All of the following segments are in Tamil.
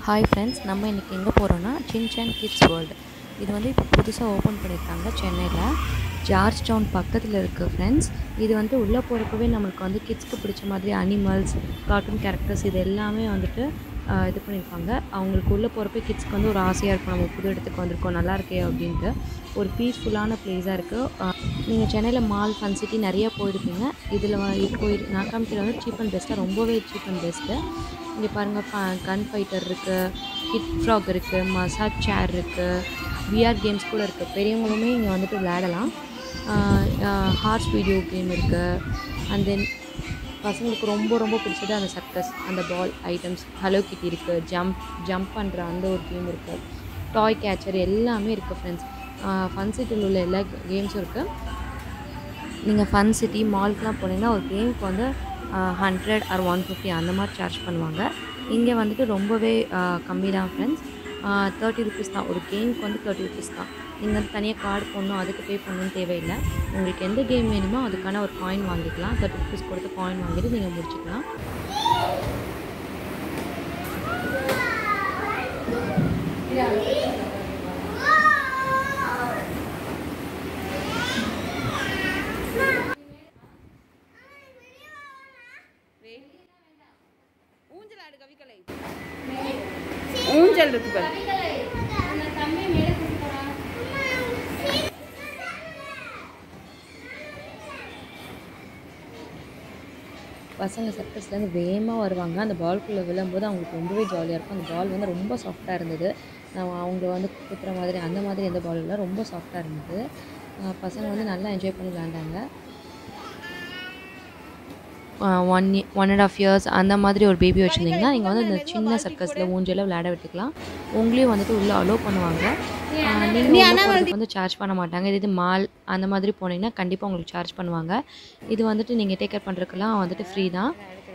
ஹாய் ஃப்ரெண்ட்ஸ் நம்ம இன்றைக்கி எங்கே போகிறோன்னா சின்சான் கிட்ஸ் வேர்ல்டு இது வந்து இப்போ புதுசாக ஓப்பன் பண்ணியிருக்காங்க சென்னையில் ஜார்ஜ் டவுன் பக்கத்தில் இருக்குது ஃப்ரெண்ட்ஸ் இது வந்து உள்ளே போகிறப்பவே நம்மளுக்கு வந்து கிட்ஸ்க்கு பிடிச்ச மாதிரி அனிமல்ஸ் கார்ட்டூன் கேரக்டர்ஸ் இது எல்லாமே வந்துட்டு ஆஹ், இது பண்ணியிருப்பாங்க அவங்களுக்கு உள்ளே போகிறப்ப கிட்ஸ்க்கு வந்து ஒரு ஆசையாக இருக்கும் நம்ம புது இடத்துக்கு வந்திருக்கோம் நல்லா இருக்கே அப்படின்ட்டு ஒரு பீஸ்ஃபுல்லான ப்ளேஸாக இருக்குது நீங்கள் சென்னையில் மால் ஃபன் சிட்டி நிறைய போயிருப்பீங்க இதில் இப்போ நான் காமிக்கிற வந்து சீப் அண்ட் பெஸ்ட்டாக ரொம்பவே சீப் அண்ட் பெஸ்ட்டு இங்கே பாருங்கள் கன் ஃபைட்டர் இருக்குது ஹிட் ஃப்ராக் இருக்குது மசாஜ் சேர் இருக்குது விஆர் கேம்ஸ் கூட இருக்குது பெரியவங்களுமே இங்கே வந்துட்டு விளையாடலாம் ஹார்ஸ் வீடியோ கேம் இருக்குது அண்ட் தென் பசங்களுக்கு ரொம்ப ரொம்ப பிடிச்சது அந்த சர்க்கஸ் அந்த பால் ஐட்டம்ஸ் ஹலோ கிட்டி இருக்குது ஜம்ப் ஜம்ப் பண்ணுற அந்த ஒரு கேம் இருக்குது டாய் கேச்சர் எல்லாமே இருக்குது ஃப்ரெண்ட்ஸ் ஃபன் சிட்டியில் உள்ள எல்லா கேம்ஸும் இருக்குது நீங்கள் ஃபன் சிட்டி மால்க்குலாம் போனீங்கன்னா ஒரு கேமுக்கு வந்து ஹண்ட்ரட் ஆர் ஒன் ஃபிஃப்டி அந்த மாதிரி சார்ஜ் பண்ணுவாங்க இங்கே வந்துட்டு ரொம்பவே கம்மி தான் ஃப்ரெண்ட்ஸ் தேர்ட்டி ருபீஸ் தான் ஒரு கேமுக்கு வந்து தேர்ட்டி ருபீஸ் தான் நீங்கள் வந்து தனியாக கார்டு போடணும் அதுக்கு பே பண்ணணும்னு தேவையில்லை உங்களுக்கு எந்த கேம் வேணுமோ அதுக்கான ஒரு காயின் வாங்கிக்கலாம் தேர்ட்டி ருபீஸ் கொடுத்து காயின் வாங்கிட்டு நீங்கள் முடிச்சுக்கலாம் ஊஞ்சல் ஆடு கவிக்கலை ஊஞ்சல் இருக்கு பாரு பசங்க சர்க்கஸ்லேருந்து வேகமாக வருவாங்க அந்த பால்குள்ளே விழும்போது அவங்களுக்கு ரொம்பவே ஜாலியாக இருக்கும் அந்த பால் வந்து ரொம்ப சாஃப்டாக இருந்தது நான் அவங்க வந்து குத்துற மாதிரி அந்த மாதிரி எந்த பால் இல்லை ரொம்ப சாஃப்டாக இருந்தது ஆஹ் பசங்க வந்து நல்லா என்ஜாய் பண்ணி விளாண்டாங்க one one and half years அந்த மாதிரி ஒரு பேபி வச்சுருந்தீங்கன்னா நீங்கள் வந்து இந்த சின்ன சர்க்கஸில் ஊஞ்சலில் விளையாட விட்டுக்கலாம் உங்களையும் வந்துட்டு உள்ளே அலோவ் பண்ணுவாங்க நீங்கள் வந்து சார்ஜ் பண்ண மாட்டாங்க இது இது மால் அந்த மாதிரி போனீங்கன்னா கண்டிப்பாக உங்களுக்கு சார்ஜ் பண்ணுவாங்க இது வந்துட்டு நீங்கள் டேக் கேர் பண்ணுறதுக்கெல்லாம் வந்துட்டு ஃப்ரீ தான்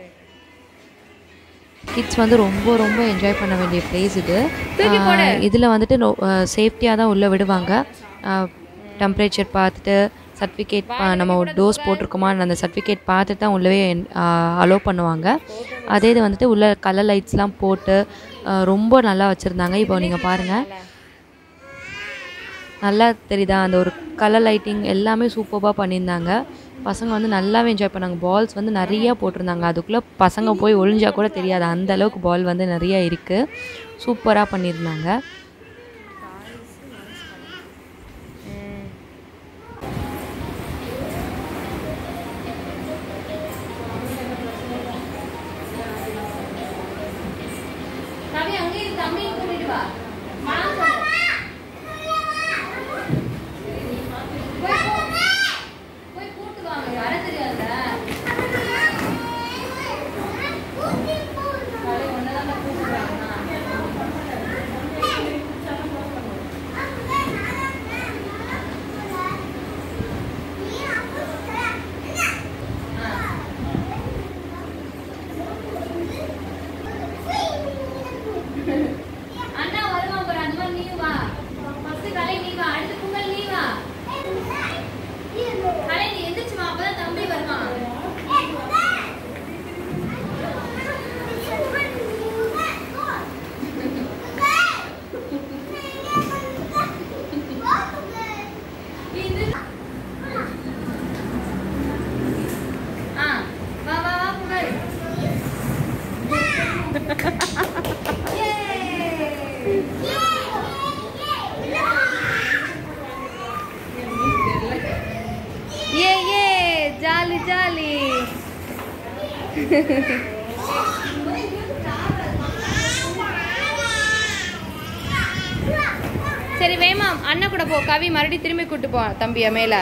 கிட்ஸ் வந்து ரொம்ப ரொம்ப என்ஜாய் பண்ண வேண்டிய பிளேஸ் இது இதில் வந்துட்டு சேஃப்டியாக தான் உள்ளே விடுவாங்க டெம்பரேச்சர் பார்த்துட்டு சர்டிஃபிகேட் நம்ம ஒரு டோஸ் போட்டிருக்கோமா அந்த சர்டிஃபிகேட் பார்த்துட்டு தான் உள்ளவே அலோவ் பண்ணுவாங்க அதே இது வந்துட்டு உள்ள கலர் லைட்ஸ்லாம் போட்டு ஆஹ் ரொம்ப நல்லா வச்சுருந்தாங்க இப்போ நீங்கள் பாருங்கள் நல்லா தெரியுதா அந்த ஒரு கலர் லைட்டிங் எல்லாமே சூப்பராக பண்ணியிருந்தாங்க பசங்க வந்து நல்லாவே என்ஜாய் பண்ணாங்க பால்ஸ் வந்து நிறையா போட்டிருந்தாங்க அதுக்குள்ளே பசங்க போய் ஒளிஞ்சா கூட தெரியாது அந்த அளவுக்கு பால் வந்து நிறையா இருக்குது சூப்பராக பண்ணியிருந்தாங்க கவி அங்கே இரு தம்பி கூட்டிட்டு வா போய் கூட்டு வாங்க வர தெரியாதுல காலை ஒன்னதான் கூட்டு வாங்க அண்ணா வருவான் பாரு அந்த மாதிரி நீ வா ஃபர்ஸ்ட் கலை நீ வா அடுத்து கும்பல் நீ வா கலை நீ எந்திரிச்சு வா அப்பதான் தம்பி வருவான் நீ எந்திரி- ஆ வா வா வா கும்பல் ஏ ஏ ஜாலி ஜாலி சரி வேமா அண்ணன் கூட போ கவி மறுபடியும் திரும்பி கூட்டு போ தம்பிய மேல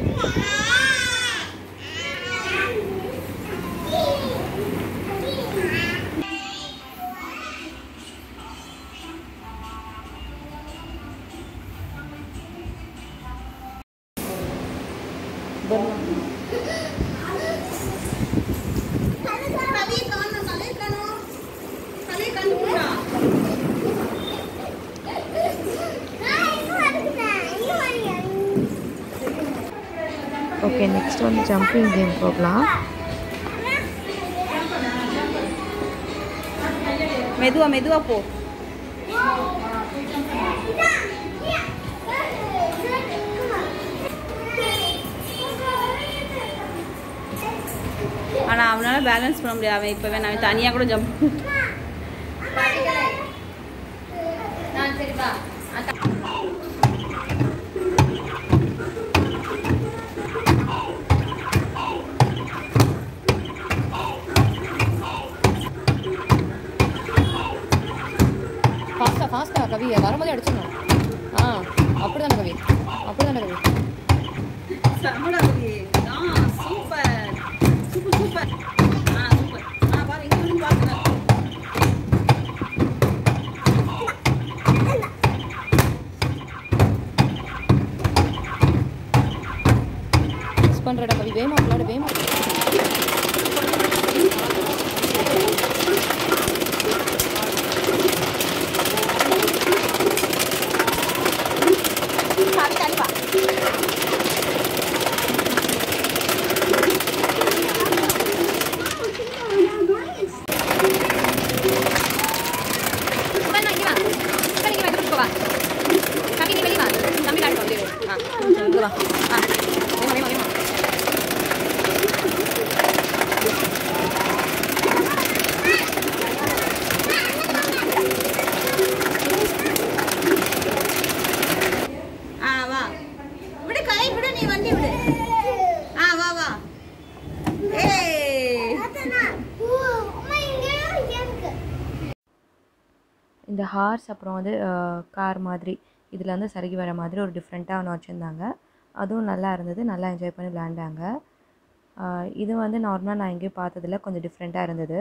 ஓகே நெக்ஸ்ட் வந்து ஜம்பிங் கேம் போகலாம் மெதுவா மெதுவா போ ஆனால் அவனால பேலன்ஸ் பண்ண முடியாது அவன் இப்போ வேணாம் அவன் தனியாக கூட ஜம்ப் நான் சரிப்பா அத்தா ஃபாஸ்ட்டாக ஃபாஸ்ட்டாக கவி வரும்போதே அடிச்சிடணும் ஆ அப்படி தானே கவி அப்படி தானே கவி செம்மடா கவி ஆ சூப்பர் சூப்பர் சூப்பர் ஆ சூப்பர் ஆ பாரு இங்கே வந்து பாருங்க மிஸ் பண்ணுறடா கவி வேமா விளாடு வேமா சாரி சாரிப்பா வா நான் இங்க வா கடி இங்க வா இதுக்கு வா கவி நீ வெளிய வா தம்பி காட்டு வந்து ஆ இங்கே வா ஆ வேமா வேமா வேமா ஆ வா விடு கை விடு நீ வண்டி விடு ஆ வா வா ஏய் இந்த ஹார்ஸ் அப்புறம் வந்து கார் மாதிரி இதில் வந்து சருகி வர மாதிரி ஒரு டிஃப்ரெண்ட்டாக ஒன்று வச்சுருந்தாங்க அதுவும் நல்லா இருந்தது நல்லா என்ஜாய் பண்ணி விளையாண்டாங்க ஆஹ் இது வந்து நார்மலாக நான் எங்கேயும் பார்த்ததில்ல கொஞ்சம் டிஃப்ரெண்ட்டாக இருந்தது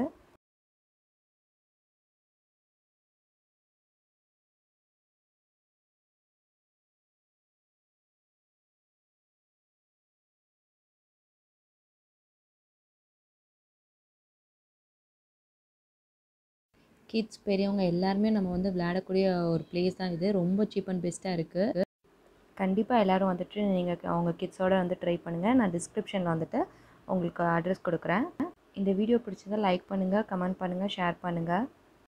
கிட்ஸ் பெரியவங்க எல்லாருமே நம்ம வந்து விளையாடக்கூடிய ஒரு பிளேஸ் தான் இது ரொம்ப சீப் அண்ட் பெஸ்ட்டாக இருக்குது கண்டிப்பாக எல்லோரும் வந்துட்டு நீங்கள் அவங்க கிட்ஸோட வந்து ட்ரை பண்ணுங்கள் நான் டிஸ்கிரிப்ஷனில் வந்துட்டு உங்களுக்கு அட்ரஸ் கொடுக்குறேன் இந்த வீடியோ பிடிச்சிருந்தா லைக் பண்ணுங்கள் கமெண்ட் பண்ணுங்கள் ஷேர் பண்ணுங்கள்